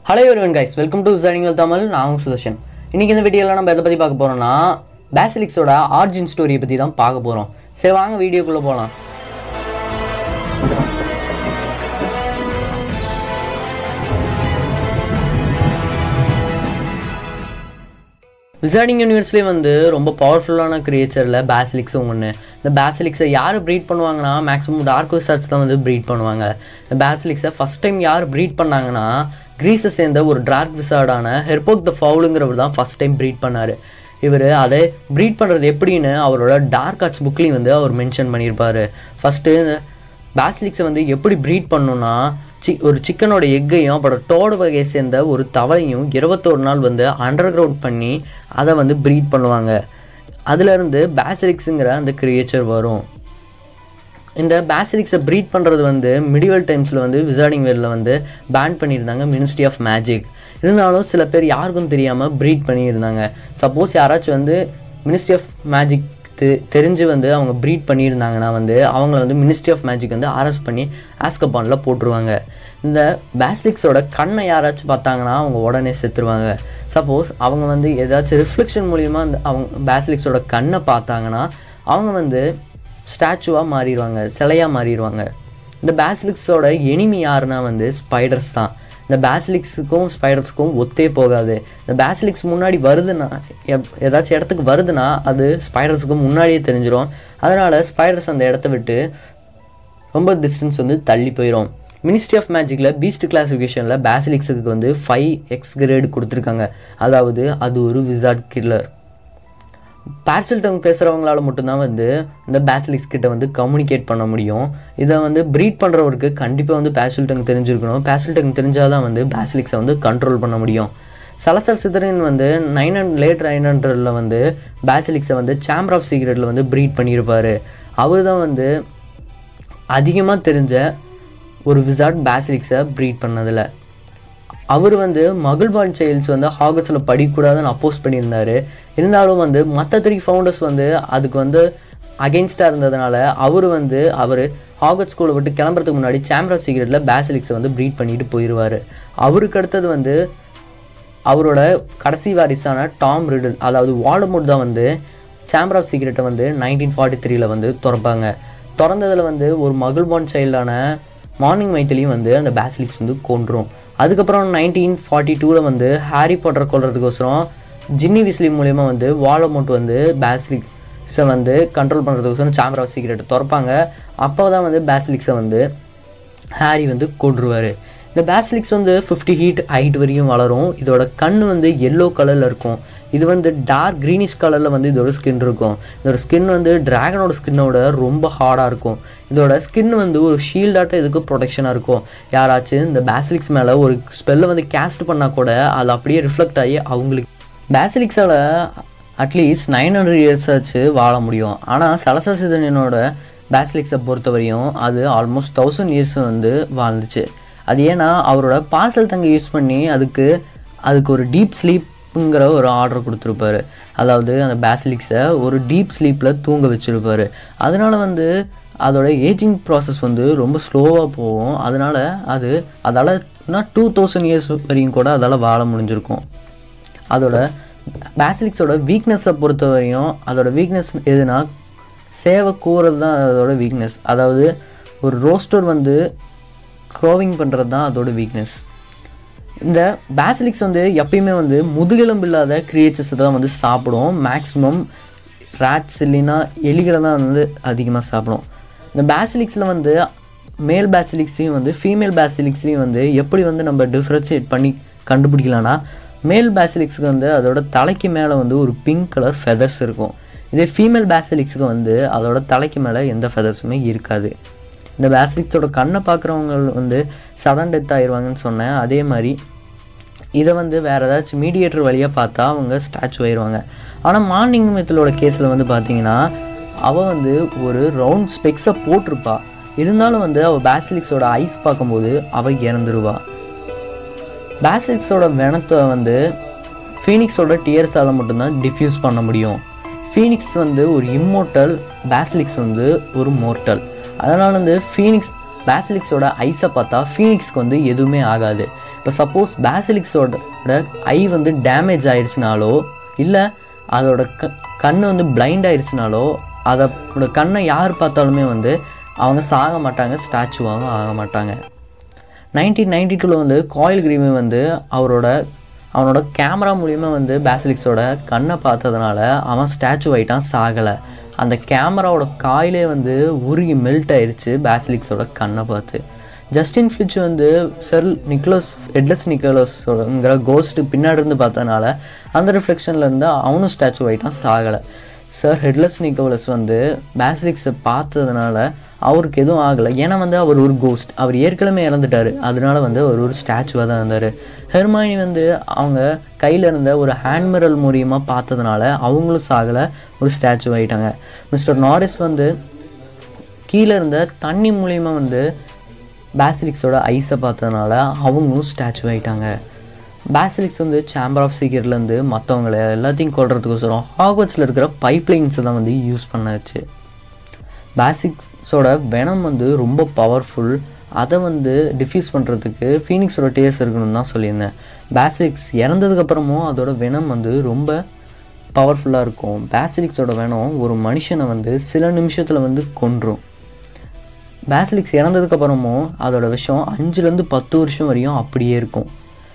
Hello everyone guys welcome to ஜனிங்கல் தமிழ் நான் உங்க சுதர்ஷன் இன்னைக்கு இந்த வீடியோவில் நம்ம எதை பற்றி பார்க்க போகிறோம்னா பேசிலிக்ஸோட ஆர்ஜின் ஸ்டோரியை பற்றி தான் பார்க்க போகிறோம் சரி வாங்க வீடியோக்குள்ளே போகலாம் விசார்டிங் யூனிவர்ஸ்லேயே வந்து ரொம்ப பவர்ஃபுல்லான கிரியேச்சரில் பேசிலிக்ஸும் ஒன்று இந்த பேசிலிக்ஸை யார் ப்ரீட் பண்ணுவாங்கன்னா மேக்ஸிமம் டார்க் விசார்ட்ஸ் தான் வந்து ப்ரீட் பண்ணுவாங்க இந்த பேசிலிக்ஸை ஃபஸ்ட் டைம் யார் ப்ரீட் பண்ணாங்கன்னா கிரீஸை சேர்ந்த ஒரு டார்க் விசார்டான ஹெர்போக் த ஃபவுலுங்கிறவர் தான் ஃபஸ்ட் டைம் ப்ரீட் பண்ணார் இவர் அதை ப்ரீட் பண்ணுறது எப்படின்னு அவரோட டார்க் ஆர்ட்ஸ் புக்லேயும் வந்து அவர் மென்ஷன் பண்ணியிருப்பார் ஃபஸ்ட்டு பேசிலிக்ஸை வந்து எப்படி ப்ரீட் பண்ணணும்னா சி ஒரு சிக்கனோட எக்கையும் அப்புறம் தோடு வகையை சேர்ந்த ஒரு தவளையும் இருபத்தோரு நாள் வந்து அண்டர் கிரவுண்ட் பண்ணி அதை வந்து ப்ரீட் பண்ணுவாங்க அதுலேருந்து பேசிலிக்ஸுங்கிற அந்த கிரியேச்சர் வரும் இந்த பேசிலிக்ஸை ப்ரீட் பண்ணுறது வந்து மிடிவல் டைம்ஸில் வந்து விசார்டிங் வேரில் வந்து பேன் பண்ணியிருந்தாங்க மினிஸ்ட்ரி ஆஃப் மேஜிக் இருந்தாலும் சில பேர் யாருக்கும் தெரியாமல் ப்ரீட் பண்ணியிருந்தாங்க சப்போஸ் யாராச்சும் வந்து மினிஸ்ட்ரி ஆஃப் மேஜிக் தெ தெரிஞ்சு வந்து அவங்க ப்ரீட் பண்ணியிருந்தாங்கன்னா வந்து அவங்கள வந்து மினிஸ்ட்ரி ஆஃப் மேஜிக் வந்து அரெஸ்ட் பண்ணி ஆஸ்கபானில் போட்டுருவாங்க இந்த பேஸ்லிக்ஸோட கண்ணை யாராச்சும் பார்த்தாங்கன்னா அவங்க உடனே செத்துருவாங்க சப்போஸ் அவங்க வந்து ஏதாச்சும் ரிஃப்ளெக்ஷன் மூலியமாக அந்த அவங்க பேஸ்லிக்ஸோட கண்ணை பார்த்தாங்கன்னா அவங்க வந்து ஸ்டாச்சுவாக மாறிடுவாங்க சிலையாக மாறிடுவாங்க இந்த பேஸ்லிக்ஸோட எனிமி யாருன்னா வந்து ஸ்பைடர்ஸ் தான் இந்த பேசிலிக்ஸுக்கும் ஸ்பைடர்ஸுக்கும் ஒத்தே போகாது இந்த பேசிலிக்ஸ் முன்னாடி வருதுன்னா எப் ஏதாச்சும் இடத்துக்கு வருதுன்னா அது ஸ்பைடர்ஸுக்கு முன்னாடியே தெரிஞ்சிடும் அதனால் ஸ்பைடர்ஸ் அந்த இடத்த விட்டு ரொம்ப டிஸ்டன்ஸ் வந்து தள்ளி போயிடும் மினிஸ்ட்ரி ஆஃப் மேஜிக்கில் பீஸ்ட் கிளாஸிஃபிகேஷனில் பேசிலிக்ஸுக்கு வந்து ஃபைவ் எக்ஸ் கிரேடு கொடுத்துருக்காங்க அதாவது அது ஒரு விசார்ட் கில்லர் பார்சல் டங் பேசுகிறவங்களால மட்டும்தான் வந்து இந்த பேசிலிக்ஸ் கிட்ட வந்து கம்யூனிகேட் பண்ண முடியும் இதை வந்து ப்ரீட் பண்ணுறவருக்கு கண்டிப்பாக வந்து பேசல் டங் தெரிஞ்சிருக்கணும் பேசல் டங் தெரிஞ்சால் தான் வந்து பேசிலிக்ஸை வந்து கண்ட்ரோல் பண்ண முடியும் சலசர் சிதரின் வந்து நைன் ஹண்ட் லேட் நைன் ஹண்ட்ரடில் வந்து பேசிலிக்ஸை வந்து சேம்பர் ஆஃப் சீக்ரெட்டில் வந்து ப்ரீட் பண்ணியிருப்பார் அவர் தான் வந்து அதிகமாக தெரிஞ்ச ஒரு விசார்ட் பேசிலிக்ஸை ப்ரீட் பண்ணதில் அவர் வந்து மகிழ்வான் செயல்ஸ் வந்து ஹாகட்ஸில் படிக்கக்கூடாதுன்னு அப்போஸ் பண்ணியிருந்தார் இருந்தாலும் வந்து மற்ற த்ரீ ஃபவுண்டர்ஸ் வந்து அதுக்கு வந்து அகெயின்ஸ்டாக இருந்ததுனால அவர் வந்து அவர் ஹாகட் ஸ்கூலை விட்டு கிளம்புறதுக்கு முன்னாடி சேம்பர் ஆஃப் சீக்ரெட்டில் பேசிலிக்ஸை வந்து ப்ரீட் பண்ணிட்டு போயிடுவார் அவருக்கு அடுத்தது வந்து அவரோட கடைசி வாரிசான டாம் ரிடில் அதாவது வால்டமோட் தான் வந்து சேம்பர் ஆஃப் சீக்ரெட்டை வந்து நைன்டீன் ஃபார்ட்டி த்ரீல வந்து திறப்பாங்க திறந்ததில் வந்து ஒரு மகிழ்வான் சைல்டான மார்னிங் மைத்திலையும் வந்து அந்த பேசிலிக்ஸ் வந்து கொன்றும் அதுக்கப்புறம் நைன்டீன் ஃபார்ட்டி டூவில் வந்து ஹாரி பாட்டர் கொள்றதுக்கோசரம் ஜின்னி விஸ்லி மூலயமா வந்து வாலமோட் வந்து பேசிலிக்ஸை வந்து கண்ட்ரோல் பண்ணுறதுக்கோசரம் சாம்பர் ஆஃப் சீக்ரெட்டை திறப்பாங்க அப்போ தான் வந்து பேசிலிக்ஸை வந்து ஹாரி வந்து கொன்றுவார் இந்த பேசிலிக்ஸ் வந்து ஃபிஃப்டி ஹீட் ஹைட் வரையும் வளரும் இதோட கண் வந்து எல்லோ கலரில் இருக்கும் இது வந்து டார்க் க்ரீனிஷ் கலரில் வந்து இதோட ஸ்கின் இருக்கும் இதோட ஸ்கின் வந்து டிராகனோட ஸ்கின்னோட ரொம்ப ஹார்டாக இருக்கும் இதோட ஸ்கின் வந்து ஒரு ஷீல்டாட்ட இதுக்கு ப்ரொடெக்ஷனாக இருக்கும் யாராச்சும் இந்த பேசிலிக்ஸ் மேலே ஒரு ஸ்பெல்லை வந்து கேஸ்ட் பண்ணால் கூட அது அப்படியே ரிஃப்ளெக்ட் ஆகி அவங்களுக்கு பேசிலிக்ஸால் அட்லீஸ்ட் நைன் ஹண்ட்ரட் இயர்ஸ் ஆச்சு வாழ முடியும் ஆனால் சலசசிதனோட பேசிலிக்ஸை பொறுத்த வரையும் அது ஆல்மோஸ்ட் தௌசண்ட் இயர்ஸ் வந்து வாழ்ந்துச்சு அது ஏன்னா அவரோட பார்சல் தங்க யூஸ் பண்ணி அதுக்கு அதுக்கு ஒரு டீப் ஸ்லீப்புங்கிற ஒரு ஆர்டர் கொடுத்துருப்பாரு அதாவது அந்த பேசிலிக்ஸை ஒரு டீப் ஸ்லீப்பில் தூங்க வச்சுருப்பாரு அதனால வந்து அதோட ஏஜிங் ப்ராசஸ் வந்து ரொம்ப ஸ்லோவாக போகும் அதனால் அது அதால் டூ தௌசண்ட் இயர்ஸ் வரையும் கூட அதால் வாழ முடிஞ்சிருக்கும் அதோட பேசிலிக்ஸோட வீக்னஸை பொறுத்த வரையும் அதோட வீக்னஸ் எதுனா சேவை கூறது தான் அதோட வீக்னஸ் அதாவது ஒரு ரோஸ்டர் வந்து க்ரோவிங் பண்ணுறது தான் அதோட வீக்னஸ் இந்த பேசிலிக்ஸ் வந்து எப்பயுமே வந்து முதுகெலும்பு இல்லாத கிரியேச்சர்ஸ் தான் வந்து சாப்பிடும் மேக்ஸிமம் ரேட்ஸ் இல்லைன்னா எலிகளை தான் வந்து அதிகமாக சாப்பிடும் இந்த பேசிலிக்ஸில் வந்து மேல் பேசிலிக்ஸையும் வந்து ஃபீமேல் பேசிலிக்ஸ்லையும் வந்து எப்படி வந்து நம்ம டிஃப்ரென்ஷியேட் பண்ணி கண்டுபிடிக்கலாம்னா மேல் பேசிலிக்ஸுக்கு வந்து அதோட தலைக்கு மேலே வந்து ஒரு பிங்க் கலர் ஃபெதர்ஸ் இருக்கும் இதே ஃபீமேல் பேசிலிக்ஸுக்கு வந்து அதோட தலைக்கு மேலே எந்த ஃபெதர்ஸுமே இருக்காது இந்த பேசிலிக்ஸோட கண்ணை பார்க்குறவங்க வந்து சடன் டெத் ஆயிடுவாங்கன்னு சொன்னேன் அதே மாதிரி இதை வந்து வேறு ஏதாச்சும் மீடியேட்டர் வழியாக பார்த்தா அவங்க ஸ்டாச்சு ஆயிடுவாங்க ஆனால் மார்னிங் மெத்தலோட கேஸில் வந்து பார்த்தீங்கன்னா அவள் வந்து ஒரு ரவுண்ட் ஸ்பெக்ஸை போட்டிருப்பா இருந்தாலும் வந்து அவள் பேசிலிக்ஸோட ஐஸ் பார்க்கும்போது அவள் இறந்துருவா பேசிலிக்ஸோட வெனத்தை வந்து ஃபீனிக்ஸோட டியர்ஸால் மட்டும்தான் டிஃப்யூஸ் பண்ண முடியும் ஃபீனிக்ஸ் வந்து ஒரு இம்மோர்டல் பேசிலிக்ஸ் வந்து ஒரு மோர்டல் அதனால் வந்து ஃபீனிக்ஸ் பேசிலிக்ஸோட ஐஸை பார்த்தா ஃபீனிக்ஸ்க்கு வந்து எதுவுமே ஆகாது இப்போ சப்போஸ் பேசிலிக்ஸோட ஐ வந்து டேமேஜ் ஆயிடுச்சுனாலோ இல்லை அதோட க கண் வந்து பிளைண்ட் ஆயிடுச்சுனாலோ அதோட கண்ணை யார் பார்த்தாலுமே வந்து அவங்க சாக மாட்டாங்க ஸ்டாச்சுவாகவும் ஆக மாட்டாங்க நைன்டீன் நைன்டி டூவில் வந்து காயில் கிரீமே வந்து அவரோட அவனோட கேமரா மூலியமாக வந்து பேசிலிக்ஸோட கண்ணை பார்த்ததுனால அவன் ஸ்டாச்சு ஆயிட்டான் சாகலை அந்த கேமராவோட காயிலே வந்து உருகி மெல்ட் ஆயிடுச்சு பேசிலிக்ஸோட கண்ணை பார்த்து ஜஸ்டின் ஃபிளிச் வந்து செல் நிக்கலோஸ் ஹெட்லெஸ் நிக்கலோஸ்ங்கிற கோஸ்ட்டு பின்னாடி இருந்து பார்த்ததுனால அந்த ரிஃப்ளெக்ஷனில் இருந்து அவனும் ஸ்டாச்சு ஆகிட்டான் சாகலை சார் ஹெட்லெஸ் நிக்கோலஸ் வந்து பேசிலிக்ஸை பார்த்ததுனால அவருக்கு எதுவும் ஆகலை ஏன்னா வந்து அவர் ஒரு கோஸ்ட் அவர் ஏற்கனவே இறந்துட்டார் அதனால வந்து அவர் ஒரு ஸ்டாச்சுவாக தான் இருந்தார் ஹெர்மாயினி வந்து அவங்க கையில் இருந்த ஒரு ஹேண்ட் மிரல் மூலியமாக பார்த்ததுனால அவங்களும் சாகலை ஒரு ஸ்டாச்சு ஆகிட்டாங்க மிஸ்டர் நாரிஸ் வந்து கீழே இருந்த தண்ணி மூலியமா வந்து பேசிலிக்ஸோட ஐஸை பார்த்ததுனால அவங்களும் ஸ்டாச்சு ஆகிட்டாங்க பேசிலிக்ஸ் வந்து சேம்பர் ஆஃப் சீக்கிரட்லேருந்து மற்றவங்களை எல்லாத்தையும் கொள்றதுக்கோசரம் ஹாக்வர்ட்ஸில் இருக்கிற பைப்லைன்ஸை தான் வந்து யூஸ் பண்ணாச்சு பேசிக்ஸோட வெனம் வந்து ரொம்ப பவர்ஃபுல் அதை வந்து டிஃப்யூஸ் பண்ணுறதுக்கு ஃபீனிக்ஸோட டேஸ்ட் இருக்கணும்னு தான் சொல்லியிருந்தேன் பேசிலிக்ஸ் இறந்ததுக்கப்புறமும் அதோட வெனம் வந்து ரொம்ப பவர்ஃபுல்லாக இருக்கும் பேசிலிக்ஸோட வெனம் ஒரு மனுஷனை வந்து சில நிமிஷத்தில் வந்து கொன்றும் பேசிலிக்ஸ் இறந்ததுக்கப்புறமும் அதோட விஷம் அஞ்சுலேருந்து பத்து வருஷம் வரையும் அப்படியே இருக்கும்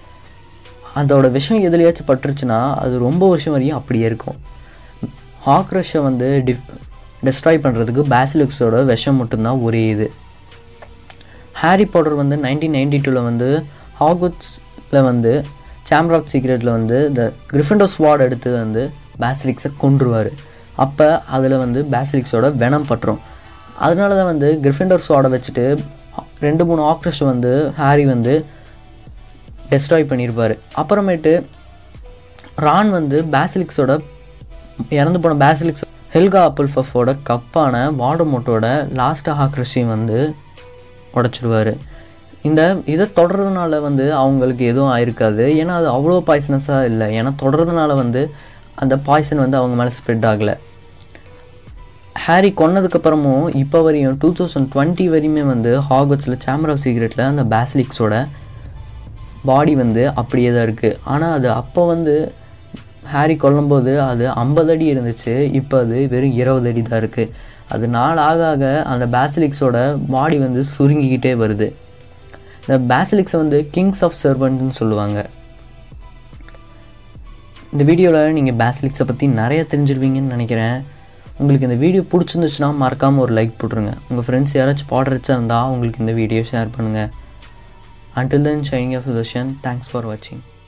அதோட விஷம் எதுலையாச்சும் பட்டுருச்சுன்னா அது ரொம்ப வருஷம் வரையும் அப்படியே இருக்கும் ஹாக்ரஷை வந்து டிஃப் டெஸ்ட்ராய் பண்ணுறதுக்கு பேசிலிக்ஸோட விஷம் மட்டும்தான் ஒரே இது ஹாரி பாட்டர் வந்து நைன்டீன் நைன்டி டூவில் வந்து ஹாகுட்ஸில் வந்து சாம்பர் ஆஃப் சீக்ரெட்டில் வந்து இந்த கிரிஃபண்டோ ஸ்வாட் எடுத்து வந்து பேசிலிக்ஸை கொன்றுவார் அப்போ அதில் வந்து பேசிலிக்ஸோட வெனம் பட்டுரும் அதனால தான் வந்து கிரிஃபண்டர் ஸ்வாடை வச்சுட்டு ரெண்டு மூணு ஆக்ரஷை வந்து ஹாரி வந்து டெஸ்ட்ராய் பண்ணியிருப்பார் அப்புறமேட்டு ரான் வந்து பேசிலிக்ஸோட இறந்து போன பேசிலிக்ஸ் ஹெல்கா அப்புல் ஃபஃபோட கப்பான வாடமோட்டோட லாஸ்ட் ஹாக்ரஷையும் வந்து உடச்சிடுவார் இந்த இதை தொடர்றதுனால வந்து அவங்களுக்கு எதுவும் ஆயிருக்காது ஏன்னா அது அவ்வளோ பாய்சனஸாக இல்லை ஏன்னா தொடர்றதுனால வந்து அந்த பாய்சன் வந்து அவங்க மேலே ஸ்ப்ரெட் ஆகலை ஹாரி கொன்னதுக்கப்புறமும் இப்போ வரையும் டூ தௌசண்ட் டுவெண்ட்டி வரையுமே வந்து ஹாகட்ஸில் சேம்பர் ஆஃப் சீக்ரெட்டில் அந்த பேசிலிக்ஸோட பாடி வந்து அப்படியே தான் இருக்குது ஆனால் அது அப்போ வந்து ஹாரி கொல்லும்போது அது ஐம்பது அடி இருந்துச்சு இப்போ அது வெறும் இருபது அடி தான் இருக்குது அது நாள் ஆக ஆக அந்த பேசிலிக்ஸோட பாடி வந்து சுருங்கிக்கிட்டே வருது இந்த பேசிலிக்ஸை வந்து கிங்ஸ் ஆஃப் சர்வன்ட்னு சொல்லுவாங்க இந்த வீடியோவில் நீங்கள் பேசிலிக்ஸை பற்றி நிறைய தெரிஞ்சிருவீங்கன்னு நினைக்கிறேன் உங்களுக்கு இந்த வீடியோ பிடிச்சிருந்துச்சுன்னா மறக்காமல் ஒரு லைக் போட்டுருங்க உங்கள் ஃப்ரெண்ட்ஸ் யாராச்சும் பாடுறச்சா இருந்தால் உங்களுக்கு இந்த வீடியோ ஷேர் பண்ணுங்கள் Until then, signing off Sudarshan. Thanks for watching.